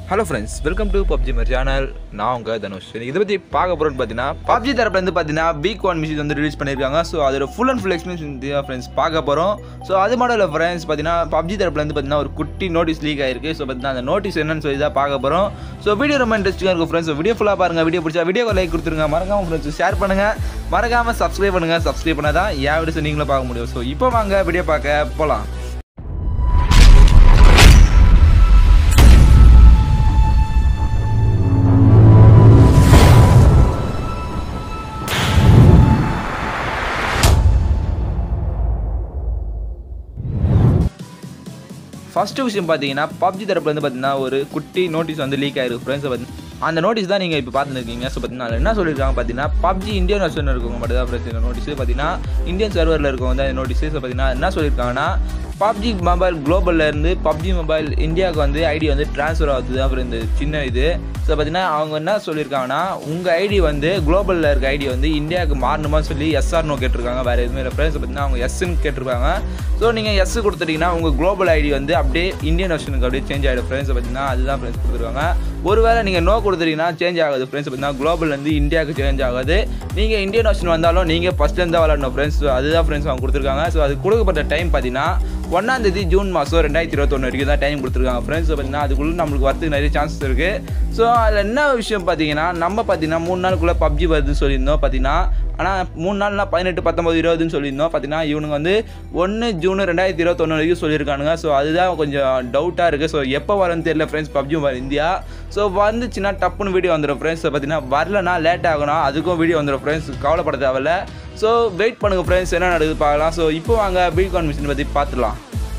hello friends welcome to PUBG மர் channel நான் உங்கள் தனுஷ் இன்னைக்கு இதை பற்றி பார்க்க போகிறோன்னு பார்த்தீங்கன்னா பப்ஜி தரப்புலேருந்து பார்த்தீங்கன்னா வீக் ஒன் மிஷின் வந்து ரிலீஸ் பண்ணியிருக்காங்க ஸோ அதோட full and full experience friends பார்க்க போகிறோம் ஸோ அது மட்டும் இல்லை ஃப்ரெண்ட்ஸ் பார்த்தீங்கன்னா பப்ஜி தரப்புலேருந்து பார்த்தீங்கன்னா ஒரு குட்டி நோட்டீஸ் லீக் ஆயிருக்கு ஸோ பார்த்தீங்கன்னா அந்த நோட்டீஸ் என்னன்னு சொல்லி தான் பார்க்க போகிறோம் ஸோ வீடியோ ரொம்ப இன்ட்ரெஸ்டிங்காக இருக்கும் ஃப்ரெண்ட்ஸ் வீடியோ ஃபுல்லாக பாருங்கள் வீடியோ பிடிச்சா வீடியோ லைக் கொடுத்துருங்க மறக்காம ஃப்ரெண்ட்ஸ் ஷேர் பண்ணுங்கள் மறக்காமல் சப்ஸ்கிரைப் பண்ணுங்கள் சப்ஸ்கிரைப் பண்ணால் தான் என் வீடியோஸ் நீங்களும் பார்க்க முடியும் ஸோ இப்போ வாங்க வீடியோ பார்க்க போகலாம் ஃபஸ்ட்டு விஷயம் பார்த்தீங்கன்னா பப்ஜி தரப்புலேருந்து பார்த்தீங்கன்னா ஒரு குட்டி நோட்டீஸ் வந்து லீக் ஆயிருக்கு ஃப்ரெண்ட்ஸ் பார்த்து அந்த நோட்டீஸ் தான் நீங்கள் இப்போ பார்த்துருக்கீங்க ஸோ பார்த்தீங்கன்னா அதில் என்ன சொல்லியிருக்காங்க பார்த்தீங்கன்னா பப்ஜி இந்தியன் வெர்ஷன் இருக்கவங்க மட்டும் தான் ஃப்ரெண்ட்ஸ் இந்த நோட்டீஸ் பார்த்தீங்கன்னா இந்தியன் சர்வரில் இருக்கவங்க தான் இந்த நோட்டீஸ் ஸோ பார்த்தீங்கன்னா என்ன சொல்லியிருக்காங்கன்னா பப்ஜி மொபைல் குளோபலில் இருந்து பப்ஜி மொபைல் இந்தியாவுக்கு வந்து ஐடி வந்து ட்ரான்ஸ்ஃபர் ஆகுது தான் இந்த சின்ன இது ஸோ பார்த்தீங்கன்னா அவங்க என்ன சொல்லியிருக்காங்கன்னா உங்கள் ஐடி வந்து குளோபலில் இருக்க ஐடி வந்து இந்தியாவுக்கு மாறணுமா சொல்லி எஸ்ஆர் நோ கேட்டிருக்காங்க வேறு எதுவுமே இல்லை ஃப்ரெண்ட்ஸ் பார்த்தீங்கன்னா அவங்க எஸ்ன்னு கேட்டிருக்காங்க ஸோ நீங்கள் எஸ் கொடுத்துட்டீங்கன்னா உங்கள் குளோபல் ஐடி வந்து அப்படியே இந்தியன் வெர்ஷனுக்கு அப்படியே சேஞ்ச் ஆகிடும் ஃப்ரெண்ட்ஸ் பார்த்தீங்கன்னா அதுதான் ஃப்ரெண்ட்ஸ் கொடுத்துருக்காங்க ஒருவேளை நீங்கள் நோ கொடுத்துட்டீங்கன்னா சேஞ்ச் ஆகாது ஃப்ரெண்ட்ஸ் பார்த்தீங்கன்னா குளோபல்லேருந்து இந்தியாவுக்கு சேஞ்ச் ஆகாது நீங்கள் இந்தியன் வெர்ஷன் வந்தாலும் நீங்கள் ஃபஸ்ட்லேருந்து தான் விளாடணும் ஃப்ரெண்ட்ஸ் அதுதான் ஃப்ரெண்ட்ஸ் அவங்க கொடுத்துருக்காங்க ஸோ அது கொடுக்கப்பட்ட டைம் பார்த்தீங்கன்னா ஒன்றாந்தேதி ஜூன் மாதம் ரெண்டாயிரத்தி இருபத்தொன்று வரைக்கும் தான் டைம் கொடுத்துருக்காங்க ஃப்ரெண்ட்ஸ் பார்த்தீங்கன்னா அதுக்குள்ளே நம்மளுக்கு வரதுக்கு நிறைய சான்சஸ் இருக்குது ஸோ அதில் என்ன விஷயம் பார்த்தீங்கன்னா நம்ம பார்த்தீங்கன்னா மூணு நாளுக்குள்ளே பப்ஜி வருதுன்னு சொல்லியிருந்தோம் பார்த்தீங்கன்னா ஆனால் மூணு நாள்னா பதினெட்டு பத்தொம்பது இருபதுன்னு சொல்லியிருந்தோம் பார்த்தீங்கன்னா இவனுங்க வந்து ஒன்று ஜூன் ரெண்டாயிரத்தி இருபத்தொன்று வரைக்கும் சொல்லியிருக்கானுங்க ஸோ அதுதான் கொஞ்சம் டவுட்டாக இருக்குது ஸோ எப்போ வரும்னு தெரியல ஃப்ரெண்ட்ஸ் பப்ஜி வர இந்தியா ஸோ வந்துச்சுன்னா டப்புன்னு வீடியோ வந்துடும் ஃப்ரெண்ட்ஸ் பார்த்தீங்கன்னா வரலனா லேட் ஆகணும் அதுக்கும் வீடியோ வந்துடும் ஃப்ரெண்ட்ஸ் கவலைப்பட தேவையில்ல ஸோ வெயிட் பண்ணுங்கள் ஃப்ரெண்ட்ஸ் என்ன நடக்குது பார்க்கலாம் ஸோ இப்போ வாங்க பிகான் மிஷின் பற்றி பார்த்துலாம்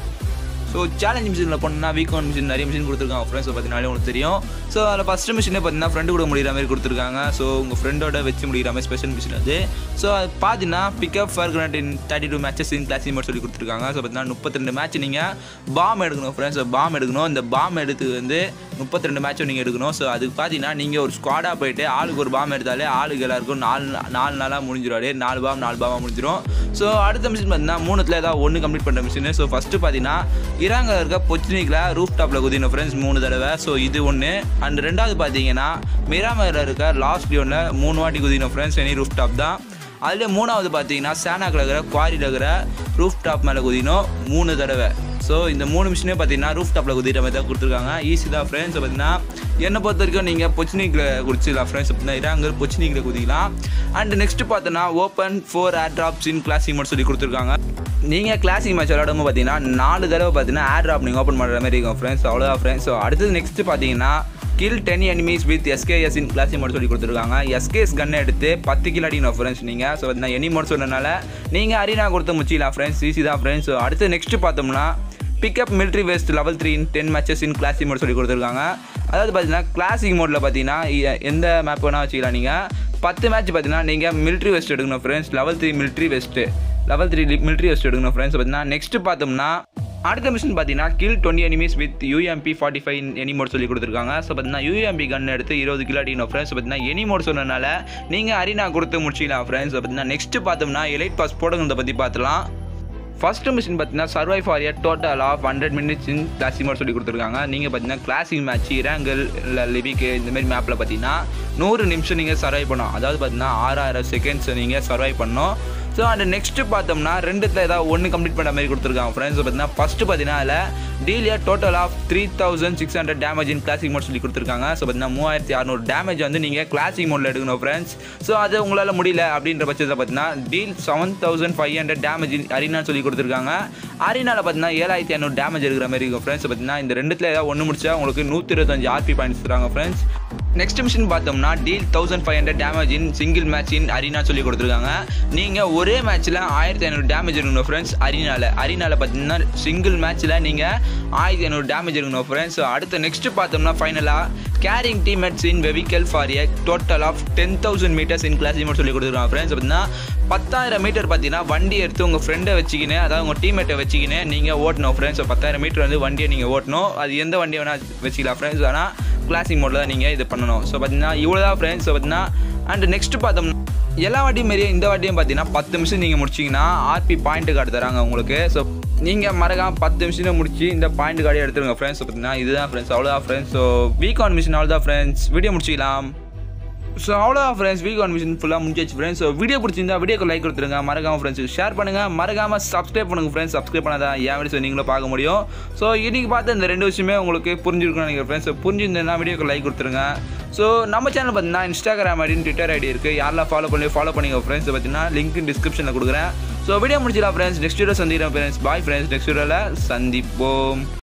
ஸோ சேலஞ்ச் மிஷினில் போனோம்னா வீக் ஒன் மிஷின் நிறைய மிஷின் கொடுத்துருக்காங்க ஃப்ரெண்ட்ஸ் பார்த்தீங்கனாலே உங்களுக்கு தெரியும் ஸோ அதில் ஃபஸ்ட்டு மிஷினே பார்த்தீங்கன்னா ஃப்ரெண்டு கூட முடிகிற மாதிரி கொடுத்துருக்காங்க ஸோ உங்கள் ஃப்ரெண்டோட வச்சு முடிகிற மாதிரி ஸ்பெஷல் மிஷின் அது ஸோ அது பார்த்தீங்கன்னா pick up for grant in thirty two matches in class மட்டும் சொல்லி கொடுத்துருக்காங்க ஸோ பார்த்தீங்கன்னா முப்பத்தி ரெண்டு மேட்ச் நீங்கள் பாம் எடுக்கணும் ஃப்ரெண்ட்ஸ் பாம் எடுக்கணும் இந்த பாம் எடுத்து வந்து முப்பத்தி ரெண்டு மேட்சும் நீங்கள் எடுக்கணும் ஸோ அதுக்கு பார்த்தீங்கன்னா நீங்கள் ஒரு ஸ்குவாடாக போயிட்டு ஆளுக்கு ஒரு பாம் எடுத்தாலே ஆளுக்கு எல்லாருக்கும் நாலு நாலு நாளாக முடிஞ்சிடும் நாலு பாம் நாலு பாமாக முடிஞ்சிடும் ஸோ அடுத்த மிஷின் பார்த்தீங்கன்னா மூணுத்தில் ஏதாவது ஒன்று கம்ப்ளீட் பண்ணுற மிஷின் ஸோ ஃபஸ்ட்டு பார்த்தீங்கன்னா இராங்கில் இருக்க பொச்சினிக்கில் ரூஃப் டாப்பில் குதின ஃப்ரெண்ட்ஸ் மூணு தடவை ஸோ இது ஒன்று அண்ட் ரெண்டாவது பார்த்தீங்கன்னா மிராமரில் இருக்க லாஸ்ட் லியோனில் மூணு வாட்டி குதின ஃப்ரெண்ட்ஸ் எனி ரூஃப் டாப் தான் அதில் மூணாவது பார்த்தீங்கன்னா சேனாக்கில் இருக்கிற குவாரியில் இருக்கிற ரூஃப் டாப் மேலே குதினோம் மூணு தடவை ஸோ இந்த மூணு மிஷினே பார்த்தீங்கன்னா ரூஃப் டாப்பில் குதிக்கிற மாதிரி தான் கொடுத்துருக்காங்க ஈஸி தான் ஃப்ரெண்ட்ஸ் பார்த்தீங்கன்னா என்னை பொறுத்த வரைக்கும் நீங்கள் பொச்சினிக்கில் குடிச்சிடலாம் ஃப்ரெண்ட்ஸ் அப்படின்னா இராங்கர் பொச்சினிக்கில் குதிக்கலாம் அண்ட் நெக்ஸ்ட் பார்த்தோன்னா open four airdrops in classic மட்டும் சொல்லி கொடுத்துருக்காங்க நீங்கள் கிளாசிக் மேட்ச் விளாடும்போது பார்த்தீங்கன்னா நாலு தடவை பார்த்தீங்கன்னா ஏர் ட்ராப் நீங்கள் ஓப்பன் பண்ணுற மாதிரி இருக்கும் ஃப்ரெண்ட்ஸ் அவ்வளோதான் ஃப்ரெண்ட்ஸ் ஸோ அடுத்தது நெக்ஸ்ட் பார்த்தீங்கன்னா kill ten enemies with SKS in class mode சொல்லி கொடுத்துருக்காங்க எஸ்கேஎஸ் கன் எடுத்து பத்து கில் அடிக்கணும் ஃப்ரெண்ட்ஸ் நீங்கள் ஸோ நான் எனி மோட் சொன்னனால நீங்கள் அரினா கொடுத்து முச்சிக்கலாம் ஃப்ரெண்ட்ஸ் ஈஸி தான் ஃப்ரெண்ட்ஸ் ஸோ அடுத்து நெக்ஸ்ட் பார்த்தோம்னா pickup military vest level three in ten matches in classic mode சொல்லி கொடுத்துருக்காங்க அதாவது பார்த்தீங்கன்னா கிளாசிக் மோடில் பார்த்தீங்கன்னா எ- எந்த மேப் வேணால் வச்சுக்கலாம் நீங்கள் பத்து மேட்ச் பார்த்தீங்கன்னா நீங்கள் மிலிட்ரி வெஸ்ட் எடுக்கணும் friends level three military vest level three military vest எடுக்கணும் ஃப்ரெண்ட்ஸ் பார்த்தீங்கன்னா நெக்ஸ்ட் பார்த்தோம்னா அடுத்த மிஷன் பார்த்தீங்கன்னா kill twenty enemies with UMP forty five any mode சொல்லி கொடுத்துருக்காங்க ஸோ பார்த்தீங்கன்னா யூஎம்பி கன் எடுத்து இருபது கிலோ அடிக்கணும் ஃப்ரெண்ட்ஸ் பார்த்தீங்கன்னா எனி மோட் சொன்னனால நீங்கள் அரினா கொடுத்து முடிச்சிக்கலாம் ஃப்ரெண்ட்ஸ் பார்த்தீங்கன்னா நெக்ஸ்ட் பார்த்தோம்னா எலைட் பாஸ் போடுங்கிறத பற்றி பார்த்துலாம் ஃபர்ஸ்ட் மிஷின் பார்த்தீங்கன்னா survive for year total of hundred minutes in classic mode சொல்லி கொடுத்துருக்காங்க நீங்கள் பார்த்தீங்கன்னா கிளாசிக் மேட்ச் இராங்கல் இல்லை லிபிக்கு இந்த மாதிரி மேப்பில் பார்த்தீங்கன்னா நூறு நிமிஷம் நீங்கள் சர்வை பண்ணணும் அதாவது பார்த்தீங்கன்னா ஆறாயிரம் செகண்ட்ஸ் நீங்கள் சர்வை பண்ணணும் ஸோ அண்ட் நெக்ஸ்ட்டு பார்த்தோம்னா ரெண்டுத்தில் ஏதாவது ஒன்று கம்ப்ளீட் பண்ணுற மாதிரி கொடுத்துருக்காங்க ஃப்ரெண்ட்ஸ் பார்த்தீங்கன்னா ஃபஸ்ட்டு பார்த்தீங்கன்னா அதில் deal a total of three thousand six hundred damage in classic mode சொல்லி கொடுத்துருக்காங்க ஸோ பார்த்தீங்கன்னா மூவாயிரத்தி அறநூறு டேமேஜ் வந்து நீங்கள் கிளாசிக் மோடில் எடுக்கணும் ஃப்ரெண்ட்ஸ் ஸோ அது உங்களால் முடியல அப்படின்ற பட்சத்தில் பார்த்தீங்கன்னா deal seven thousand five hundred damage அரினான்னு சொல்லி கொடுத்துருக்காங்க அரினாவில் பார்த்தீங்கன்னா ஏழாயிரத்தி ஐநூறு டேமேஜ் எடுக்கிற மாதிரி இருக்கும் ஃப்ரெண்ட்ஸ் பார்த்தீங்கன்னா இந்த ரெண்டுத்தில் ஏதாவது ஒன்று முடிச்சா உங்களுக்கு நூற்றி இருபத்தஞ்சு ஆர்பி பாயிண்ட்ஸ் தராங்க ஃப்ரெண்ட்ஸ் நெக்ஸ்ட் மிஷின் பார்த்தோம்னா deal thousand five hundred damage in single match in arena சொல்லி கொடுத்துருக்காங்க நீங்கள் ஒரே மேட்ச்சில் ஆயிரத்தி ஐநூறு டேமேஜ் இருக்கணும் ஃப்ரெண்ட்ஸ் அரினால அரினால பார்த்தீங்கன்னா சிங்கிள் மேட்ச்சில் நீங்கள் ஆயிரத்தி ஐநூறு டேமேஜ் இருக்கணும் ஃப்ரெண்ட்ஸ் அடுத்து நெக்ஸ்ட் பார்த்தோம்னா ஃபைனலாக carrying teammates in vehicle for a total of ten thousand metres in class சொல்லி கொடுத்துருக்காங்க ஃப்ரெண்ட்ஸ் பார்த்தீங்கன்னா பத்தாயிரம் மீட்டர் பார்த்தீங்கன்னா வண்டி எடுத்து உங்கள் ஃப்ரெண்டை வச்சுக்கினு அதாவது உங்கள் டீமேட்டை வச்சுக்கினு நீங்கள் ஓட்டணும் ஃப்ரெண்ட்ஸ் பத்தாயிரம் மீட்டர் வந்து வண்டியை நீங்கள் ஓட்டணும் அது எந்த வண்டியை வேணால் வச்சுக்கலாம் ஃப்ரெண்ட்ஸ் ஆனால் கிளாசிக் மோடில் தான் நீங்கள் இது பண்ணணும் ஸோ பார்த்தீங்கன்னா இவ்வளோ தான் ஃப்ரெண்ட்ஸ் ஸோ பார்த்தீங்கன்னா அண்ட் நெக்ஸ்ட் பார்த்தோம்னா எல்லா வாட்டியும் மாரியே இந்த வாட்டியும் பார்த்தீங்கன்னா பத்து நிமிஷம் நீங்கள் முடிச்சிங்கன்னா ஆர்பி பாயிண்ட் கார்டு தராங்க உங்களுக்கு ஸோ நீங்கள் மறக்காம பத்து நிமிஷம் முடிச்சு இந்த பாயிண்ட் கார்டை எடுத்துருங்க ஃப்ரெண்ட்ஸ் பார்த்தீங்கன்னா இதுதான் ஃப்ரெண்ட்ஸ் அவ்வளோதான் friends so week on mission அவ்வளோதான் ஃப்ரெண்ட்ஸ் வீடியோ முடிச்சிக்கலாம் ஸோ அவ்வளோதான் ஃப்ரெண்ட்ஸ் வீக் ஆன் மிஷின் ஃபுல்லாக முடிஞ்சிச்சு ஃப்ரெண்ட்ஸ் ஸோ வீடியோ பிடிச்சிருந்தா வீடியோக்கு லைக் கொடுத்துருங்க மறக்காம ஃப்ரெண்ட்ஸ் ஷேர் பண்ணுங்கள் மறக்காம சப்ஸ்கிரைப் பண்ணுங்க ஃப்ரெண்ட்ஸ் சப்ஸ்கிரைப் பண்ணாதான் என் வீடியோ நீங்களும் பார்க்க முடியும் ஸோ இன்னைக்கு பார்த்த இந்த ரெண்டு விஷயமே உங்களுக்கு புரிஞ்சிருக்கும்னு நினைக்கிறேன் ஃப்ரெண்ட்ஸ் புரிஞ்சிருந்தேன்னா வீடியோக்கு லைக் கொடுத்துருங்க ஸோ நம்ம சேனல் பார்த்தீங்கன்னா இன்ஸ்டாகிராம் ஐடி ட்விட்டர் ஐடி இருக்குது யாரெல்லாம் ஃபாலோ பண்ணி ஃபாலோ பண்ணிங்க ஃப்ரெண்ட்ஸ் பார்த்தீங்கன்னா லிங்க் டிஸ்கிரிப்ஷனில் கொடுக்குறேன் ஸோ வீடியோ முடிச்சிடலாம் ஃப்ரெண்ட்ஸ் நெக்ஸ்ட் வீடியோ சந்திக்கிறேன் ஃப்ரெண்ட்ஸ் பாய் ஃப்ரெண்ட்ஸ் நெக்ஸ்ட் வீடியோவில் சந்திப்போம்